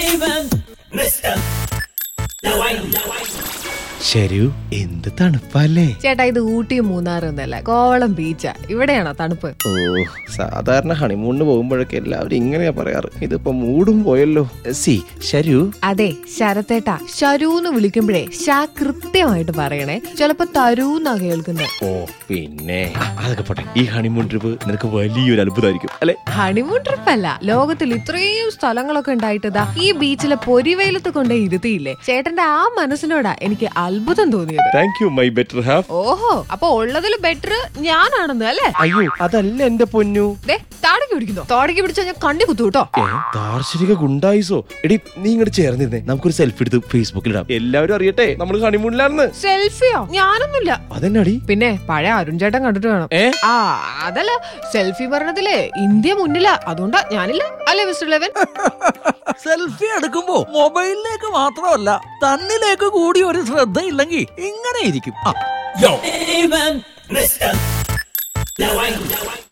ശരു എന്ത് തണുപ്പല്ലേ ചേട്ടാ ഇത് ഊട്ടി മൂന്നാറൊന്നല്ല കോവളം ബീച്ചാ ഇവിടെയാണോ തണുപ്പ് ഓ സാധാരണ ഹണിമൂണിന് പോകുമ്പോഴൊക്കെ എല്ലാവരും ഇങ്ങനെയാ പറയാറ് ഇതിപ്പോ മൂടും പോയല്ലോ സി ശരു അതെ ശരത്തേട്ടാ ശരൂന്ന് വിളിക്കുമ്പോഴേ ഷാ കൃത്യമായിട്ട് പറയണേ ചിലപ്പോ തരൂന്നാ കേൾക്കുന്നത് ഓ പിന്നെ അതൊക്കെ പോട്ടെ ഈ ഹണിമൂൺ ട്രിപ്പ് നിനക്ക് വലിയൊരു അത്ഭുതമായിരിക്കും അല്ലെ ഹണിമൂൺ ട്രിപ്പ് അല്ല ലോകത്തിൽ ഇത്രയും സ്ഥലങ്ങളൊക്കെ ഉണ്ടായിട്ടതാ ഈ ബീച്ചിലെ പൊരിവെയിലത്ത് കൊണ്ടേ ഇരുത്തിയില്ലേ ചേട്ടന്റെ ആ മനസ്സിനോടാ എനിക്ക് അത്ഭുതം തോന്നിയത് thank you my better half ഓഹോ അപ്പൊ ഉള്ളതിൽ ബെറ്റർ ഞാനാണെന്ന് അല്ലേ അയ്യോ അതല്ല എന്റെ പൊന്നു ദേ താടക്ക് പിടിക്കുന്നോ താടക്ക് പിടിച്ചാ ഞാൻ കണ്ടി കുത്തു കേട്ടോ ഏ, ദാർശനിക ഗുണ്ടായിസോ എടി നീ ഇങ്ങോട്ട് ചേർന്നിരുന്നേ നമുക്കൊരു സെൽഫി എടുത്ത് ഫേസ്ബുക്കിൽ ഇടാം എല്ലാവരും അറിയട്ടെ നമ്മൾ ഹണിമൂണിലാണെന്ന് സെൽഫിയോ ഞാനൊന്നുമില്ല അതെന്നാടി പിന്നെ പഴയ അരുൺ ചേട്ടൻ കണ്ടിട്ട് വേണം ഏ ആ അതല്ല സെൽഫി ഭരണത്തില് ഇന്ത്യ മുന്നിലാ അതുകൊണ്ടാ ഞാനില്ല അല്ലേ മിസ്റ്റർ ലെവൻ സെൽഫി എടുക്കുമ്പോ മൊബൈലിലേക്ക് മാത്രമല്ല തന്നിലേക്ക് കൂടി ഒരു ശ്രദ്ധയില്ലെങ്കിൽ ഇങ്ങനെ ഇരിക്കും ആ Even Mr.